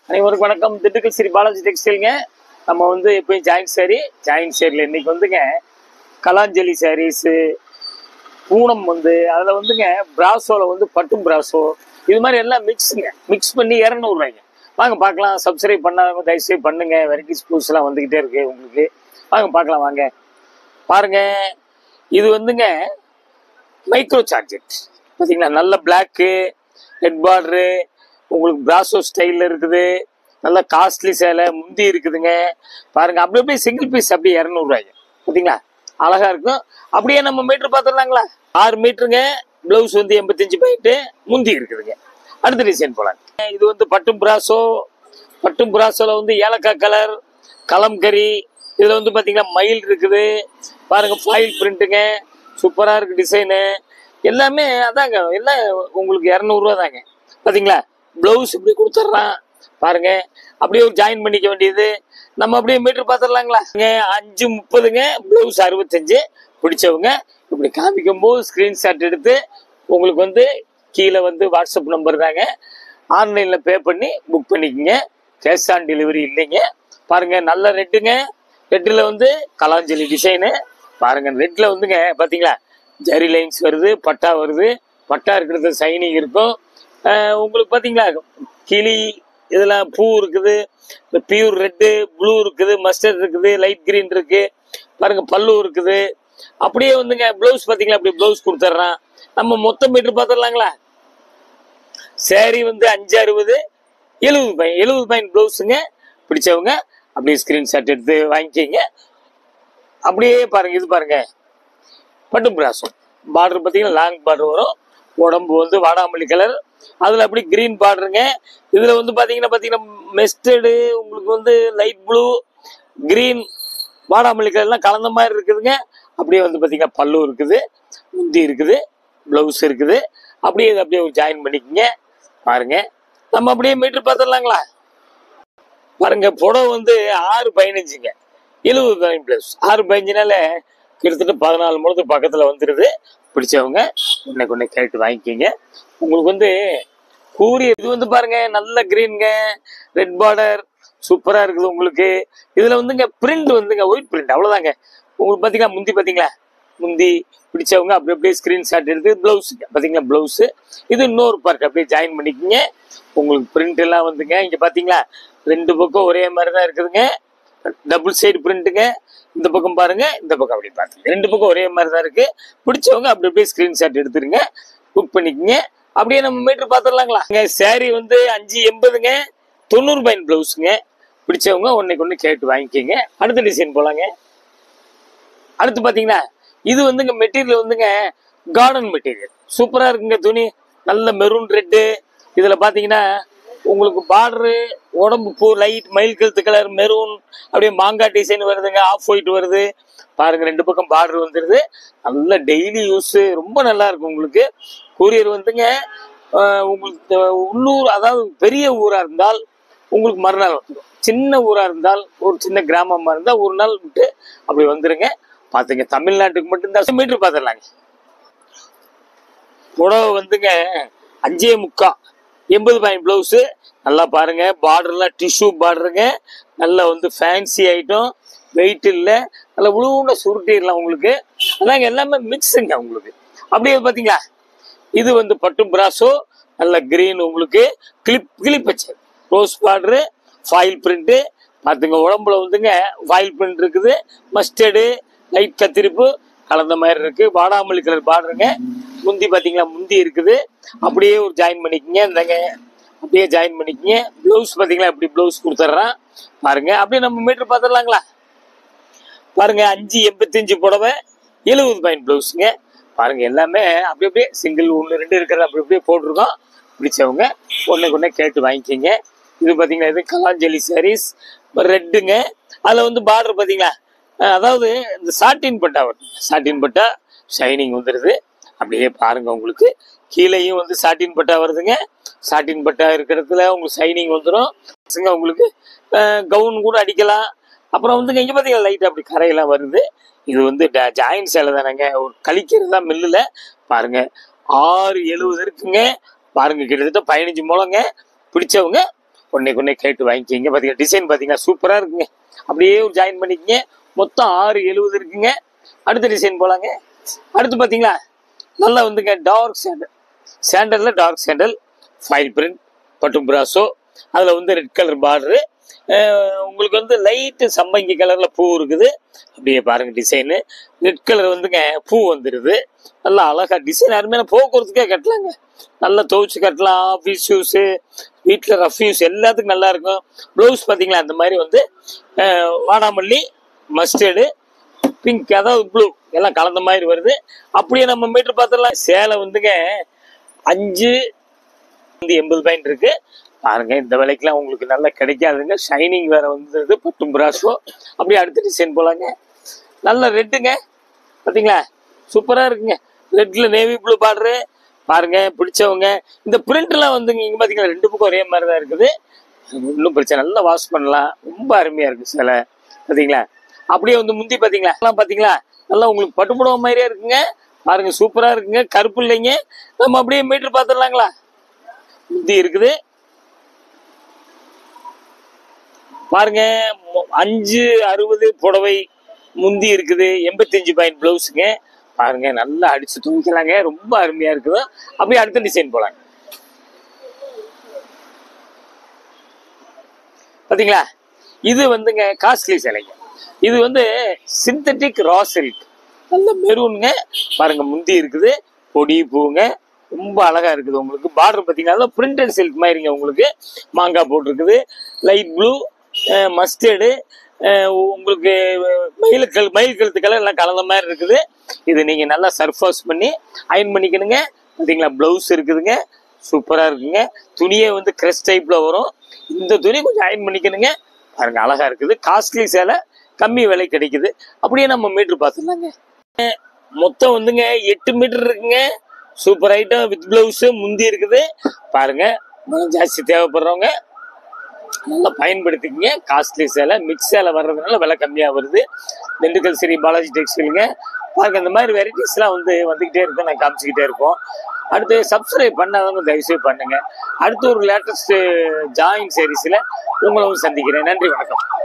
அனைவருக்கும் வணக்கம் திண்டுக்கல் ஸ்ரீ பாலாஜி டெக்ஸ்டைலுங்க நம்ம வந்து எப்பயும் ஜாயின்ட் சாரி ஜாயின்ட் சாரியில் இன்னைக்கு வந்துங்க கலாஞ்சலி சாரீஸு பூனம் வந்து அதில் வந்துங்க பிராசோவில் வந்து பட்டும் பிராசோ இது மாதிரி எல்லாம் மிக்ஸுங்க மிக்ஸ் பண்ணி இரநூறுவாய்ங்க வாங்க பார்க்கலாம் சப்ஸ்கிரைப் பண்ணாதவங்க தயவுசெய்து பண்ணுங்க வெரைட்டிஸ் புதுசுலாம் வந்துக்கிட்டே இருக்கு உங்களுக்கு வாங்க பார்க்கலாம் வாங்க பாருங்க இது வந்துங்க மைக்ரோ சார்ஜெட் பார்த்தீங்களா நல்ல பிளாக்கு ரெட் பார்டரு உங்களுக்கு பிராசோ ஸ்டைலில் இருக்குது நல்ல காஸ்ட்லி சேலை முந்தி இருக்குதுங்க பாருங்க அப்படி அப்படியே சிங்கிள் பீஸ் அப்படியே இரநூறுவாய்ங்க பார்த்தீங்களா அழகா இருக்கும் அப்படியே நம்ம மீட்டர் பார்த்துடலாங்களா ஆறு மீட்டருங்க பிளவுஸ் வந்து எண்பத்தஞ்சு பாயிண்ட் முந்தி இருக்குதுங்க அடுத்த டிசைன் போலாம் இது வந்து பட்டும் பிராசோ பட்டும் பிராசோல வந்து ஏலக்காய் கலர் கலம்கரி இதுல வந்து பாத்தீங்கன்னா மயில் இருக்குது பாருங்க ஃபாயில் பிரிண்ட்டுங்க சூப்பரா இருக்கு டிசைனு எல்லாமே அதாங்க எல்லாம் உங்களுக்கு இரநூறுவா தாங்க பாத்தீங்களா பிளவுஸ் இப்படி கொடுத்துட்றான் பாருங்க அப்படியே ஒரு ஜாயின் பண்ணிக்க வேண்டியது நம்ம அப்படியே மீட்டர் பார்த்துடலாங்களா இங்க அஞ்சு முப்பதுங்க பிளவுஸ் அறுபத்தஞ்சு பிடிச்சவங்க இப்படி காமிக்கும் போது ஸ்கிரீன்ஷாட் எடுத்து உங்களுக்கு வந்து கீழே வந்து வாட்ஸ்அப் நம்பர் தாங்க ஆன்லைனில் பே பண்ணி புக் பண்ணிக்கோங்க கேஷ் ஆன் டெலிவரி இல்லைங்க பாருங்க நல்ல ரெட்டுங்க ரெட்டில் வந்து கலாஞ்சலி டிசைனு பாருங்க ரெட்டில் வந்துங்க பார்த்தீங்களா ஜரி லைன்ஸ் வருது பட்டா வருது பட்டா இருக்கிறது சைனிங் இருக்கும் அஹ் உங்களுக்கு பார்த்தீங்களா கிளி இதெல்லாம் பூ இருக்குது இந்த பியூர் ரெட்டு ப்ளூ இருக்குது மஸ்டர்ட் இருக்குது லைட் கிரீன் இருக்கு பாருங்க பல்லு இருக்குது அப்படியே வந்துங்க ப்ளவுஸ் பார்த்தீங்களா அப்படி ப்ளவுஸ் கொடுத்துட்றான் நம்ம மொத்தம் மீட்டர் பார்த்துடலாங்களா சேரீ வந்து அஞ்சு அறுபது எழுபது பையன் எழுபது பையன் ப்ளவுஸுங்க பிடிச்சவங்க அப்படியே ஸ்க்ரீன்ஷாட் எடுத்து வாங்கிக்கிங்க அப்படியே பாருங்க இது பாருங்க பட்டு பிராசம் பார்டர் பார்த்தீங்கன்னா லாங் பார்டர் வரும் உடம்பு வந்து வாடாமல்லி கலர் அதில் அப்படி கிரீன் பார்டருங்க இதில் வந்து பார்த்தீங்கன்னா பார்த்தீங்கன்னா மெஸ்டர்டு உங்களுக்கு வந்து லைட் ப்ளூ கிரீன் வாடாமல்லி கலர்லாம் கலந்த மாதிரி இருக்குதுங்க அப்படியே வந்து பார்த்தீங்கன்னா பல்லு இருக்குது முந்தி இருக்குது ப்ளவுஸ் இருக்குது அப்படியே இதை அப்படியே ஜாயின் பண்ணிக்கங்க பாருங்க நம்ம அப்படியே மீட்டர் பார்த்துடலாங்களா பாருங்க புடவை வந்து ஆறு பதினஞ்சுங்க எழுபது பதினஞ்சு பிளஸ் ஆறு பதினஞ்சுனால கிட்டத்தட்ட பதினாலு முழத்து பக்கத்தில் வந்துடுது பிடிச்சவங்க உன்னை கொண்டு கேட்டு வாங்கிக்கிங்க உங்களுக்கு வந்து கூரிய இது வந்து பாருங்க நல்ல கிரீனுங்க ரெட் பார்டர் சூப்பராக இருக்குது உங்களுக்கு இதில் வந்துங்க பிரிண்ட் வந்துங்க ஒயிட் பிரிண்ட் அவ்வளோதாங்க உங்களுக்கு பார்த்தீங்களா முந்தி பார்த்தீங்களா முந்தி பிடிச்சவங்க அப்படி அப்படியே ஸ்க்ரீன்ஷாட் எடுத்து ப்ளவுஸுங்க பார்த்தீங்களா ப்ளவுஸு இது இன்னொரு பார்ட் அப்படியே ஜாயின் பண்ணிக்கோங்க உங்களுக்கு பிரிண்ட் எல்லாம் வந்துங்க இங்கே பார்த்தீங்களா ரெண்டு பக்கம் ஒரே மாதிரி தான் இருக்குதுங்க டபுள் சைடு பிரிண்ட்டுங்க இந்த பக்கம் பாருங்க இந்த பக்கம் அப்படி பாருங்க ரெண்டு பக்கம் ஒரே மாதிரி தான் இருக்கு பிடிச்சவங்க அப்படி அப்படியே ஸ்கிரீன்ஷாட் எடுத்துருங்க புக் பண்ணிக்கங்க அப்படியே நம்ம மீட்டர் பார்த்துடலாங்களா சாரி வந்து அஞ்சு எண்பதுங்க தொண்ணூறு பைன் பிளவுஸுங்க பிடிச்சவங்க ஒன்னைக்கு ஒன்று கேட்டு வாங்கிக்கோங்க அடுத்த டிசைன் போலாங்க அடுத்து பார்த்தீங்கன்னா இது வந்துங்க மெட்டீரியல் வந்துங்க கார்டன் மெட்டீரியல் சூப்பராக இருக்குங்க துணி நல்ல மெரூன் ரெட்டு இதில் பார்த்தீங்கன்னா உங்களுக்கு பார்டரு உடம்பு பூ லைட் மயில் கழுத்து கலர் மெரூன் அப்படியே மாங்காய் டிசைன் வருதுங்க ஆஃப் ஒயிட் வருது பாருங்க ரெண்டு பக்கம் பார்டர் வந்துடுது நல்ல டெய்லி யூஸ் ரொம்ப நல்லா இருக்கும் உங்களுக்கு கூரியர் வந்துங்க அஹ், உங்களுக்கு உள்ளூர் அதாவது பெரிய ஊராக இருந்தால் உங்களுக்கு மறுநாள் வந்துடும் சின்ன ஊராக இருந்தால் ஒரு சின்ன கிராமமாக இருந்தால் ஒரு நாள் விட்டு அப்படி வந்துருங்க பார்த்துங்க தமிழ்நாட்டுக்கு மட்டும்தான் மீட்டர் பார்த்துடலாங்க புடவை வந்துங்க அஞ்சே முக்கா எண்பது பாயிண்ட் ப்ளவுஸு நல்லா பாருங்க பார்டர்லாம் டிஷ்யூ பார்டருங்க நல்லா வந்து ஃபேன்சி ஐட்டம் வெயிட் இல்லை நல்லா உழுவுன சுருட்டிடலாம் உங்களுக்கு அதாங்க எல்லாமே மிக்ஸுங்க உங்களுக்கு அப்படியே பார்த்தீங்களா இது வந்து பட்டு பிராசோ நல்ல கிரீன் உங்களுக்கு கிளிப் கிளிப் வச்சு ரோஸ் பார்டரு ஃபாயில் பிரிண்ட்டு பார்த்துங்க உடம்புல வந்துங்க ஃபாயில் பிரிண்ட் இருக்குது மஸ்டர்டு லைட் கத்திரிப்பு கலந்த மாதிரி இருக்கு வாடாமல்லி கலர் பார்டருங்க முந்தி பார்த்தீங்களா முந்தி இருக்குது அப்படியே ஒரு ஜாயின் பண்ணிக்கங்க இந்தாங்க அப்படியே ஜாயின் பண்ணிக்கங்க ப்ளவுஸ் பார்த்தீங்களா இப்படி ப்ளவுஸ் கொடுத்துட்றான் பாருங்க அப்படியே நம்ம மீட்டர் பார்த்துடலாங்களா பாருங்க அஞ்சு எண்பத்தஞ்சு புடவை எழுபது பாயிண்ட் ப்ளவுஸுங்க பாருங்க எல்லாமே அப்படி அப்படியே சிங்கிள் ஒன்று ரெண்டு இருக்கிறத அப்படி அப்படியே போட்டிருக்கோம் பிடிச்சவங்க ஒன்றுக்கு ஒன்றே கேட்டு வாங்கிக்கிங்க இது பார்த்தீங்கன்னா இது கலாஞ்சலி சாரீஸ் ரெட்டுங்க அதில் வந்து பார்டர் பார்த்தீங்களா அஹ் அதாவது இந்த சாட்டின் பட்டா வரும் சாட்டின் பட்டா ஷைனிங் வந்துடுது அப்படியே பாருங்க உங்களுக்கு கீழேயும் வந்து சாட்டின் பட்டா வருதுங்க சாட்டின் பட்டா இருக்கிறதுல உங்களுக்கு ஷைனிங் வந்துடும் உங்களுக்கு கவுன் கூட அடிக்கலாம் அப்புறம் வந்து இங்கே பார்த்தீங்கன்னா லைட் அப்படி கரையெல்லாம் வருது இது வந்து ஜாயின் சேலை தானேங்க ஒரு கழிக்கிறது தான் மில்லில் பாருங்க ஆறு எழுபது இருக்குங்க பாருங்க கிட்டத்தட்ட பதினஞ்சு முழங்க பிடிச்சவங்க ஒன்னே கொன்னே கேட்டு வாங்கிக்கிங்க பார்த்தீங்கன்னா டிசைன் பார்த்தீங்கன்னா சூப்பராக இருக்குங்க அப்படியே ஒரு ஜாயின் பண்ணிக்கங்க மொத்தம் ஆறு எழுபது இருக்குங்க அடுத்த டிசைன் போலாங்க அடுத்து பார்த்தீங்களா நல்லா வந்துங்க டார்க் சாண்டல் சாண்டலில் டார்க் சாண்டல் ஃபைல் பிரிண்ட் பட்டு பிராசோ அதில் வந்து ரெட் கலர் பார்டரு உங்களுக்கு வந்து லைட்டு சம்பங்கி கலரில் பூ இருக்குது அப்படியே பாருங்க டிசைனு ரெட் கலர் வந்துங்க பூ வந்துடுது நல்லா அழகா டிசைன் அருமையான போக்குவரத்துக்கே கட்டலாங்க நல்லா துவைச்சு கட்டலாம் ஆஃபீஸ் யூஸு வீட்டில் ரஃப் யூஸ் எல்லாத்துக்கும் நல்லா இருக்கும் ப்ளவுஸ் பார்த்தீங்களா அந்த மாதிரி வந்து அஹ், வாடாமல்லி மஸ்டர்டு பிங்க் அதாவது ப்ளூ எல்லாம் கலந்த மாதிரி வருது அப்படியே நம்ம மீட்டர் பார்த்துடலாம் சேலை வந்துங்க அஞ்சு வந்து எண்பது பாயிண்ட் இருக்கு பாருங்க இந்த விலைக்கெல்லாம் உங்களுக்கு நல்லா கிடைக்காதுங்க ஷைனிங் வேற வந்துருது பட்டும் பிராஷோ அப்படியே அடுத்த டிசைன் போலாங்க நல்ல ரெட்டுங்க பாத்தீங்களா சூப்பரா இருக்குங்க ரெட்ல நேவி ப்ளூ பார்டரு பாருங்க பிடிச்சவங்க இந்த பிரிண்ட்லாம் வந்துங்க இங்க பாத்தீங்களா ரெண்டு பக்கம் ஒரே மாதிரி தான் இருக்குது ஒன்றும் பிரச்சனை நல்லா வாஷ் பண்ணலாம் ரொம்ப அருமையா இருக்கு சிலை பாத்தீங்களா அப்படியே வந்து முந்தி பாத்தீங்களா எல்லாம் பாத்தீங்களா நல்லா உங்களுக்கு பட்டுப்புடவை மாதிரியே இருக்குங்க பாருங்க சூப்பரா இருக்குங்க கருப்பு இல்லைங்க நம்ம அப்படியே மீட்டர் பார்த்துடலாங்களா முந்தி இருக்குது பாருங்க மொ- அஞ்சு அறுபது புடவை முந்தி இருக்குது எண்பத்தஞ்சு பாயிண்ட் பிளவுஸுங்க பாருங்க நல்லா அடிச்சு துவைக்கலாங்க ரொம்ப அருமையா இருக்குது அப்படியே அடுத்த டிசைன் போலாங்க பாத்தீங்களா இது வந்துங்க காஸ்ட்லி சிலைங்க இது வந்து சிந்தட்டிக் ரா சில்க் நல்ல மெரூனுங்க பாருங்க முந்தி இருக்குது பொடி பூங்க ரொம்ப அழகா இருக்குது உங்களுக்கு பார்டர் பார்த்தீங்கன்னா பிரிண்டட் சில்க் மாதிரிங்க உங்களுக்கு மாங்காய் போட்டிருக்குது லைட் ப்ளூ மஸ்டர்டு உங்களுக்கு மயில் கல் மயில் கழுத்து கலர் எல்லாம் கலந்த மாதிரி இருக்குது இது நீங்க நல்லா சர்ஃபாஸ் பண்ணி அயன் பண்ணிக்கணுங்க பார்த்தீங்களா ப்ளவுஸ் இருக்குதுங்க சூப்பரா இருக்குங்க துணியே வந்து கிரஷ் டைப்ல வரும் இந்த துணி கொஞ்சம் அயன் பண்ணிக்கணுங்க பாருங்க அழகா இருக்குது காஸ்ட்லி சேலை கம்மி விலை கிடைக்குது அப்படியே நம்ம மீட்டர் பார்த்துடலாங்க மொத்தம் வந்துங்க எட்டு மீட்டர் இருக்குங்க சூப்பர் ஐட்டம் வித் பிளவுஸ் முந்தி இருக்குது பாருங்க பணம் ஜாஸ்தி தேவைப்படுறவங்க நல்லா பயன்படுத்திக்கங்க காஸ்ட்லி சேலை மிக்ஸ் சேலை வர்றதுனால விலை கம்மியாக வருது திண்டுக்கல் ஸ்ரீ பாலாஜி டெக்ஸ்டைலுங்க பாருங்க இந்த மாதிரி வெரைட்டிஸ்லாம் வந்து வந்துக்கிட்டே இருக்கும் நான் காமிச்சிக்கிட்டே இருப்போம் அடுத்து சப்ஸ்கிரைப் பண்ணாதவங்க தயவுசெய்து பண்ணுங்க அடுத்து ஒரு லேட்டஸ்ட் ஜாயின் சீரீஸில் உங்களை வந்து சந்திக்கிறேன் நன்றி வணக்கம்